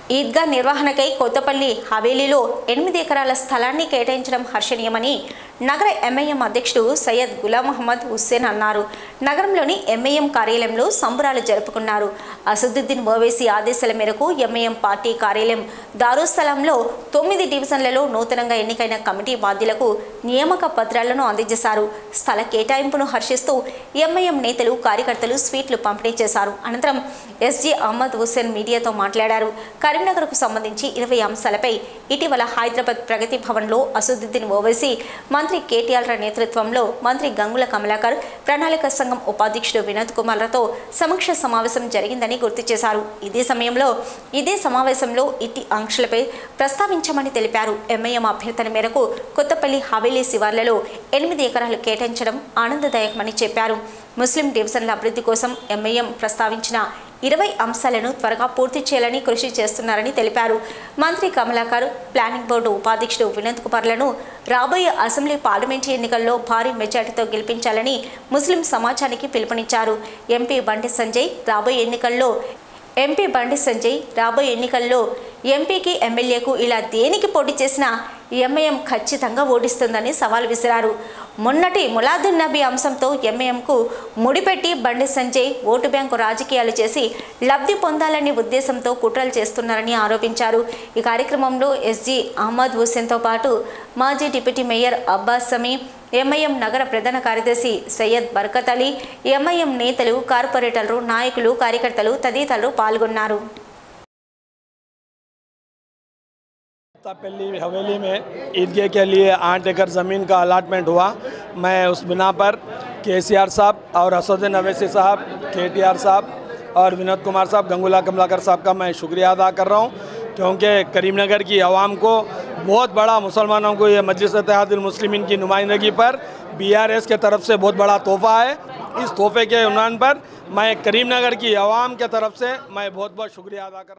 ఈద్గా నిర్వహణకై కొత్తపల్లి హవేలీలో ఎనిమిది ఎకరాల స్థలాన్ని కేటాయించడం హర్షణీయమని నగర ఎంఐఎం అధ్యక్షుడు సయ్యద్ గులాం మహమ్మద్ హుస్సేన్ అన్నారు నగరంలోని ఎంఐఎం కార్యాలయంలో సంబురాలు జరుపుకున్నారు అసదుద్దీన్ ఓవైసీ ఆదేశాల మేరకు ఎంఐఎం పార్టీ కార్యాలయం దారుస్థలంలో తొమ్మిది డివిజన్లలో నూతనంగా ఎన్నికైన కమిటీ బాధ్యులకు నియామక పత్రాలను అందజేశారు స్థల కేటాయింపును హర్షిస్తూ ఎంఐఎం నేతలు కార్యకర్తలు స్వీట్లు పంపిణీ చేశారు అనంతరం ఎస్జీ అహ్మద్ హుస్సేన్ మీడియాతో మాట్లాడారు కరీంనగర్కు సంబంధించి ఇరవై అంశాలపై ఇటీవల హైదరాబాద్ ప్రగతి భవన్లో అసదుద్దీన్ ఓవైసీ మంత్రి కేటీఆర్ నేతృత్వంలో మంత్రి గంగుల కమలాకర్ ప్రణాళిక సంఘం ఉపాధ్యక్షుడు వినోద్ కుమార్లతో సమీక్ష సమావేశం జరిగిందని గుర్తు చేశారు ఇదే సమయంలో ఇదే సమావేశంలో ఇట్టి ఆంక్షలపై ప్రస్తావించామని తెలిపారు ఎంఐఎం అభ్యర్థన మేరకు కొత్తపల్లి హవేలీ శివార్లలో ఎనిమిది ఎకరాలు కేటాయించడం ఆనందదాయకమని చెప్పారు ముస్లిం డివిజన్ల అభివృద్ధి కోసం ఎంఐఎం ప్రస్తావించిన ఇరవై అంశాలను త్వరగా పూర్తి చేయాలని కృషి చేస్తున్నారని తెలిపారు మంత్రి కమలాకర్ ప్లానింగ్ బోర్డు ఉపాధ్యక్షుడు వినోద్ కుమార్లను రాబోయే అసెంబ్లీ పార్లమెంటు ఎన్నికల్లో భారీ మెజార్టీతో గెలిపించాలని ముస్లిం సమాజానికి పిలుపునిచ్చారు ఎంపీ బండి సంజయ్ రాబోయే ఎన్నికల్లో ఎంపీ బండి సంజయ్ రాబోయే ఎన్నికల్లో ఎంపీకి ఎమ్మెల్యేకు ఇలా దేనికి పోటీ చేసినా ఎంఐఎం ఖచ్చితంగా ఓడిస్తుందని సవాల్ విసిరారు మొన్నటి ములాదున్ నబీ అంశంతో ఎంఐఎంకు ముడిపెట్టి బండి సంజయ్ ఓటు బ్యాంకు రాజకీయాలు చేసి లబ్ధి పొందాలనే ఉద్దేశంతో కుట్రలు చేస్తున్నారని ఆరోపించారు ఈ కార్యక్రమంలో ఎస్జీ అహ్మద్ హుస్సేన్తో పాటు మాజీ deputy mayor Abbas Sami MIM నగర ప్రధాన కార్యదర్శి సయ్యద్ బర్కత్ అలీ ఎంఐఎం నేతలు కార్పొరేటర్లు నాయకులు కార్యకర్తలు తదితరులు పాల్గొన్నారు तापल्ली हवेली में ईदगाह के लिए आठ एकड़ ज़मीन का अलाटमेंट हुआ मैं उस बिना पर के सी आर साहब और असदुद्दीन अवैसी साहब के टी आर साहब और विनोद कुमार साहब गंगूला कमलाकर साहब का मैं शुक्रिया अदा कर रहा हूँ क्योंकि करीमनगर की आवाम को बहुत बड़ा मुसलमानों को ये मजलिस इतिहादुल मुस्लिमीन की नुमाइंदगी पर बी आर एस के तरफ से बहुत बड़ा तोहफ़ा है इस तोहफे के उन्वान पर मैं करीमनगर की आवाम के तरफ से मैं बहुत बहुत शुक्रिया अदा कर